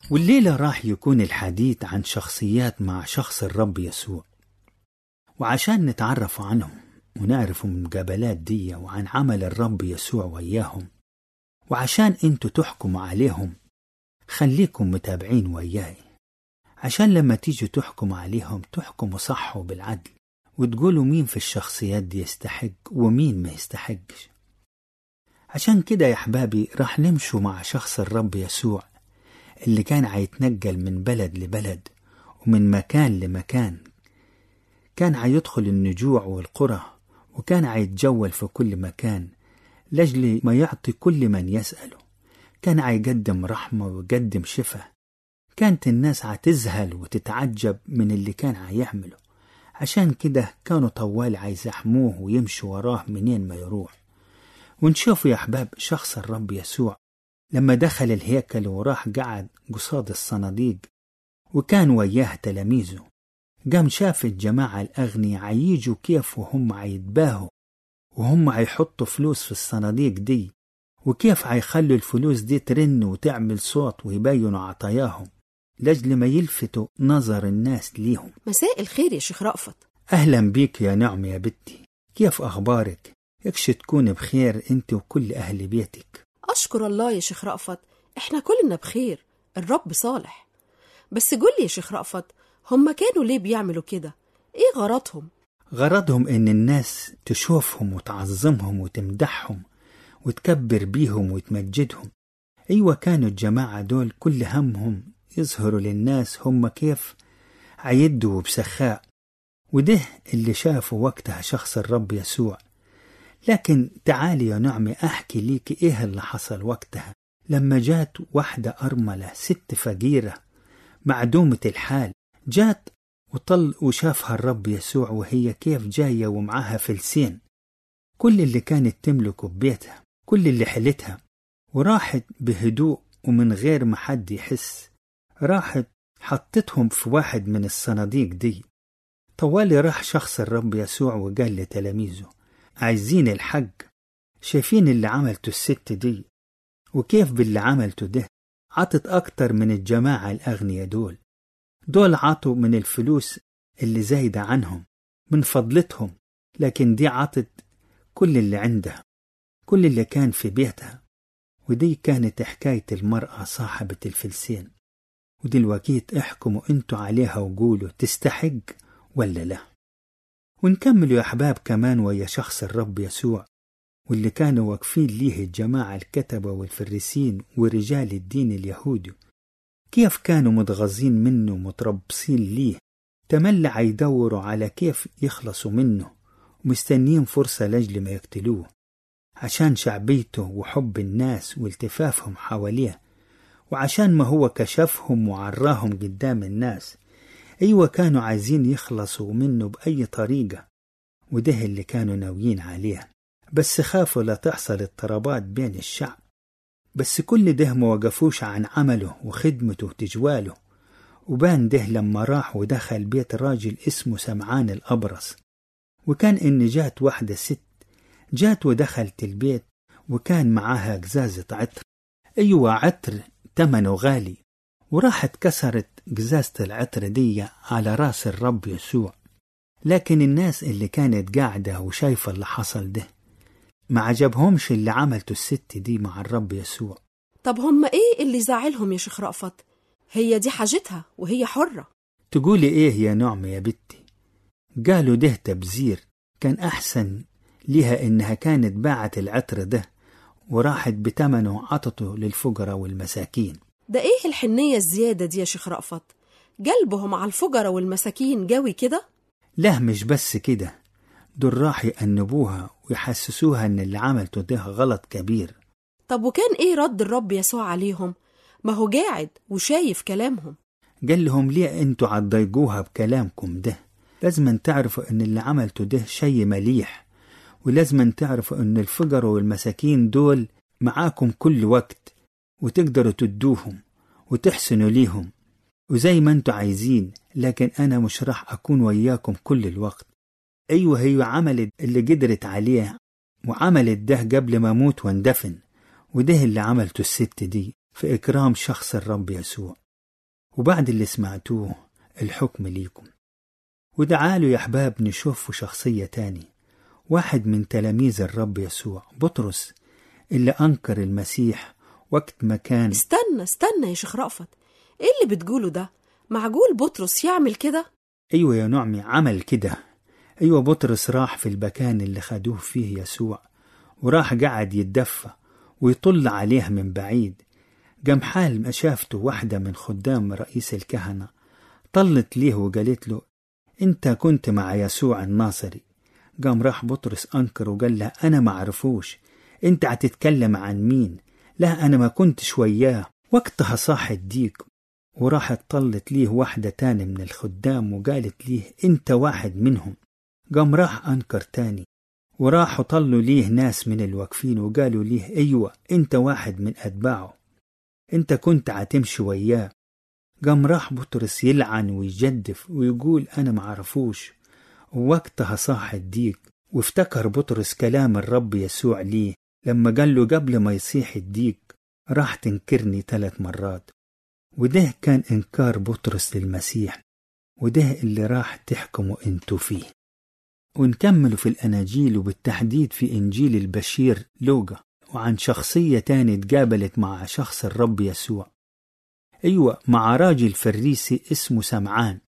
والليلة راح يكون الحديث عن شخصيات مع شخص الرب يسوع وعشان نتعرف عنهم ونعرف من المقابلات دي وعن عمل الرب يسوع وياهم وعشان انتوا تحكموا عليهم خليكم متابعين وياي عشان لما تيجوا تحكموا عليهم تحكموا صح وبالعدل وتقولوا مين في الشخصيات دي يستحق ومين ما يستحقش عشان كده يا أحبابي راح نمشوا مع شخص الرب يسوع اللي كان عيتنقل من بلد لبلد ومن مكان لمكان كان عيدخل النجوع والقرى وكان عيتجول في كل مكان لجل ما يعطي كل من يسأله كان عيقدم رحمة ويقدم شفاء كانت الناس عتذهل وتتعجب من اللي كان عيعمله عشان كده كانوا طوال عيزحموه ويمشوا وراه منين ما يروح ونشوفوا يا أحباب شخص الرب يسوع لما دخل الهيكل وراح قعد قصاد الصناديق وكان وياه تلاميذه قام شاف الجماعة الأغنياء عيجوا كيف وهم عيتباهوا وهم عيحطوا فلوس في الصناديق دي وكيف عيخلوا الفلوس دي ترن وتعمل صوت ويبينوا عطاياهم لجل ما يلفتوا نظر الناس ليهم مساء الخير يا شيخ رأفت أهلا بيك يا نعم يا بنتي كيف أخبارك؟ يكش تكون بخير أنت وكل أهل بيتك أشكر الله يا شيخ رأفت إحنا كلنا بخير الرب صالح بس قول لي يا شيخ رأفت هم كانوا ليه بيعملوا كده إيه غرضهم غرضهم إن الناس تشوفهم وتعظمهم وتمدحهم وتكبر بيهم وتمجدهم أيوة كانوا الجماعة دول كل همهم يظهروا للناس هم كيف عيدوا بسخاء وده اللي شافه وقتها شخص الرب يسوع لكن تعالي يا نعمة أحكي ليك إيه اللي حصل وقتها لما جات واحدة أرملة ست فقيرة معدومة الحال جات وطل وشافها الرب يسوع وهي كيف جاية ومعاها فلسين كل اللي كانت تملكه ببيتها كل اللي حلتها وراحت بهدوء ومن غير ما حد يحس راحت حطتهم في واحد من الصناديق دي طوالي راح شخص الرب يسوع وقال لتلاميذه عايزين الحق شايفين اللي عملته الست دي وكيف باللي عملته ده عطت أكتر من الجماعة الأغنياء دول دول عطوا من الفلوس اللي زايدة عنهم من فضلتهم لكن دي عطت كل اللي عندها كل اللي كان في بيتها ودي كانت حكاية المرأة صاحبة الفلسين ودلوقتي احكموا انتوا عليها وقولوا تستحق ولا لا ونكمل يا أحباب كمان ويا شخص الرب يسوع واللي كانوا واقفين ليه الجماعة الكتبة والفريسين ورجال الدين اليهودي كيف كانوا متغاظين منه ومتربصين ليه تملع يدوروا على كيف يخلصوا منه ومستنيين فرصة لأجل ما يقتلوه عشان شعبيته وحب الناس والتفافهم حواليه وعشان ما هو كشفهم وعراهم قدام الناس أيوة كانوا عايزين يخلصوا منه بأي طريقة وده اللي كانوا ناويين عليه بس خافوا لا تحصل اضطرابات بين الشعب بس كل ده ما وقفوش عن عمله وخدمته وتجواله وبان ده لما راح ودخل بيت راجل اسمه سمعان الأبرص وكان إن جات واحدة ست جات ودخلت البيت وكان معاها قزازة عطر أيوة عطر تمنه غالي وراحت كسرت قزازة العطر دي على راس الرب يسوع لكن الناس اللي كانت قاعدة وشايفة اللي حصل ده ما عجبهمش اللي عملته الست دي مع الرب يسوع طب هم إيه اللي زعلهم يا شيخ رأفت هي دي حاجتها وهي حرة تقولي ايه يا نعمة يا بنتي قالوا ده تبذير كان أحسن ليها إنها كانت باعت العطر ده وراحت بتمنه عطته للفقراء والمساكين ده إيه الحنية الزيادة دي يا شيخ رأفت قلبهم على الفقراء والمساكين جوي كده لا مش بس كده دول راح يأنبوها ويحسسوها إن اللي عملته ده غلط كبير طب وكان إيه رد الرب يسوع عليهم ما هو قاعد وشايف كلامهم قال لهم ليه انتوا عتضايقوها بكلامكم ده لازم تعرفوا ان اللي عملته ده شيء مليح ولازم تعرفوا ان الفقراء والمساكين دول معاكم كل وقت وتقدروا تدوهم وتحسنوا ليهم وزي ما انتوا عايزين لكن انا مش راح اكون وياكم كل الوقت ايوه هي عملت اللي قدرت عليه وعملت ده قبل ما اموت واندفن وده اللي عملته الست دي في اكرام شخص الرب يسوع وبعد اللي سمعتوه الحكم ليكم وتعالوا يا أحباب نشوف شخصية تاني واحد من تلاميذ الرب يسوع بطرس اللي أنكر المسيح وقت ما كان استنى استنى يا شيخ رأفت ايه اللي بتقوله ده معقول بطرس يعمل كده أيوة يا نعمي عمل كده أيوة بطرس راح في المكان اللي خدوه فيه يسوع وراح قعد يتدفى ويطل عليه من بعيد قام حال ما شافته واحدة من خدام رئيس الكهنة طلت ليه وقالت له انت كنت مع يسوع الناصري قام راح بطرس أنكر وقال لها أنا ما أعرفوش انت هتتكلم عن مين لا أنا ما كنتش وياه وقتها صاح الديك وراحت طلت ليه واحدة تاني من الخدام وقالت ليه انت واحد منهم قام راح أنكر تاني وراحوا طلوا ليه ناس من الواقفين وقالوا ليه أيوة انت واحد من أتباعه انت كنت هتمشي وياه قام راح بطرس يلعن ويجدف ويقول أنا معرفوش ووقتها صاح الديك وافتكر بطرس كلام الرب يسوع ليه لما قال له قبل ما يصيح الديك راح تنكرني ثلاث مرات وده كان إنكار بطرس للمسيح وده اللي راح تحكموا انتوا فيه ونكمل في الأناجيل وبالتحديد في إنجيل البشير لوقا وعن شخصية تاني تقابلت مع شخص الرب يسوع أيوة مع راجل فريسي اسمه سمعان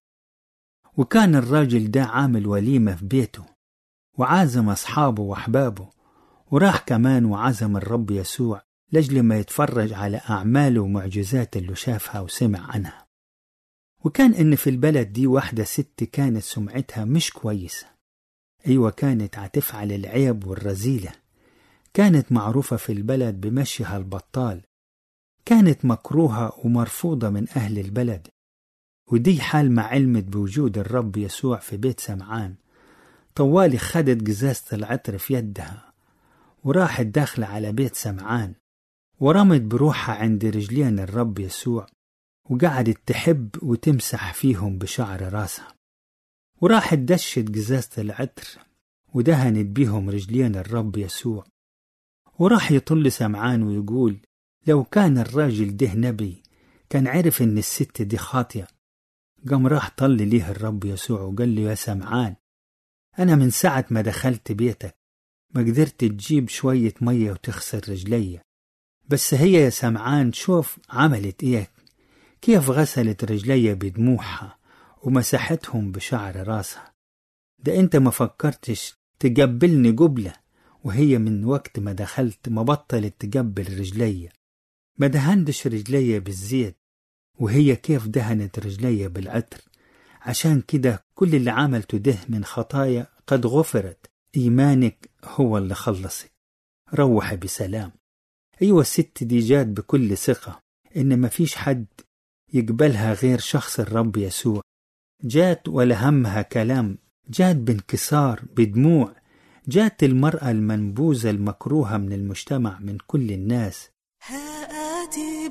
وكان الراجل ده عامل وليمة في بيته وعازم أصحابه وأحبابه وراح كمان وعزم الرب يسوع لجل ما يتفرج على أعماله ومعجزات اللي شافها وسمع عنها وكان إن في البلد دي واحدة ست كانت سمعتها مش كويسة أيوة كانت هتفعل العيب والرذيلة كانت معروفة في البلد بمشيها البطال كانت مكروهة ومرفوضة من أهل البلد ودي حال ما علمت بوجود الرب يسوع في بيت سمعان طوالي خدت جزازة العطر في يدها وراحت داخلة على بيت سمعان ورمت بروحها عند رجلين الرب يسوع وقعدت تحب وتمسح فيهم بشعر راسها وراحت دشت جزازة العطر ودهنت بيهم رجلين الرب يسوع وراح يطل سمعان ويقول لو كان الراجل ده نبي كان عرف ان الست دي خاطية قام راح طل ليه الرب يسوع وقال له يا سمعان أنا من ساعة ما دخلت بيتك ما قدرت تجيب شوية مية وتغسل رجلي بس هي يا سمعان شوف عملت ايه كيف غسلت رجلي بدموعها ومسحتهم بشعر راسها ده انت ما فكرتش تقبلني قبلة وهي من وقت ما دخلت ما بطلت تقبل رجلي ما دهنتش رجلي بالزيت وهي كيف دهنت رجلي بالعطر عشان كده كل اللي عملته ده من خطايا قد غفرت إيمانك هو اللي خلصك روح بسلام أيوة الست دي جات بكل ثقة إن مفيش حد يقبلها غير شخص الرب يسوع جات ولا همها كلام جات بانكسار بدموع جات المرأة المنبوذة المكروهة من المجتمع من كل الناس ها آتي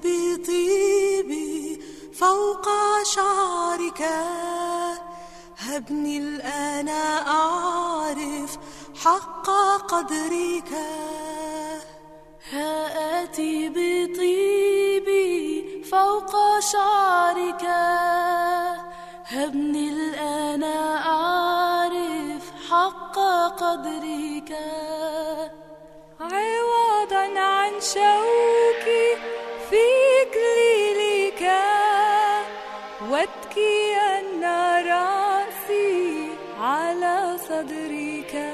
بطيبي فوق شعرك هبني الآن أعرف حق قدرك ها آتي بطيبي فوق شعرك هبني الآن أعرف حق قدرك عوضا عن شوكي في إكليلك واتكي أن رأسي على صدرك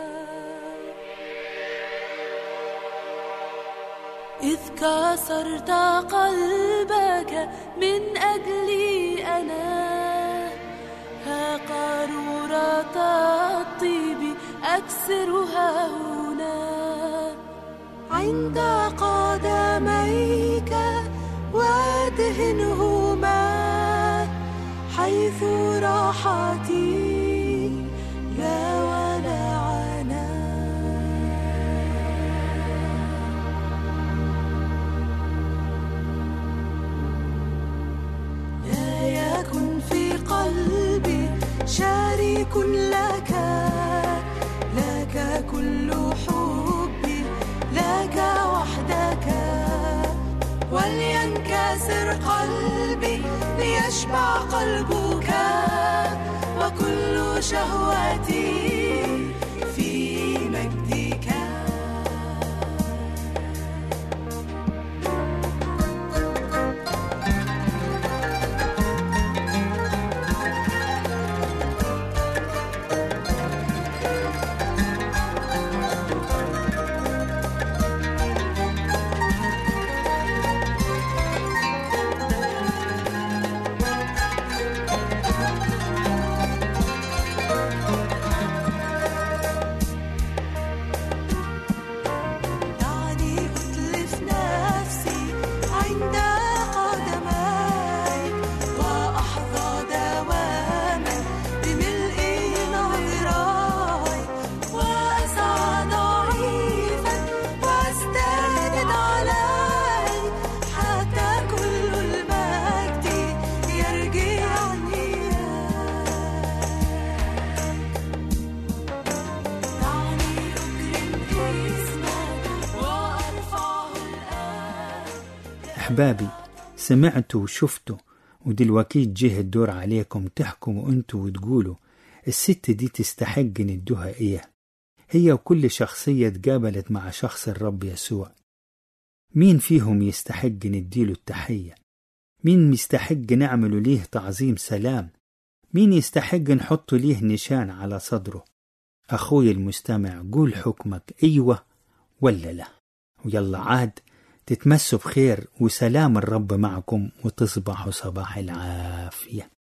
إذ كسرت قلبك من أجلي أنا ها قارورة الطيب أكسرها هنا عند قدميك وادهنهما حيث راحتي لا ولا عنا لا يكن في قلبي شريك لك لك كل حبي لك وحدك ولينكسر قلبي يشبع قلبك وكل شهوتي في مجدك دعني أتلف نفسي عند قدميك وأحظى دواما بملء نظراي وأسعى ضعيفا وأستند عليك حتى كل المجد يرجعني دعني أكرم اسمك وأرفعه الآن أحبابي سمعتوا وشفتوا ودلوقتي جه الدور عليكم تحكموا انتوا وتقولوا الست دي تستحق ندوها ايه هي وكل شخصية تقابلت مع شخص الرب يسوع مين فيهم يستحق نديله التحية مين يستحق نعمل ليه تعظيم سلام مين يستحق نحط ليه نشان على صدره أخوي المستمع قول حكمك أيوة ولا لا ويلا عاد تتمسوا بخير وسلام الرب معكم وتصبحوا صباح العافية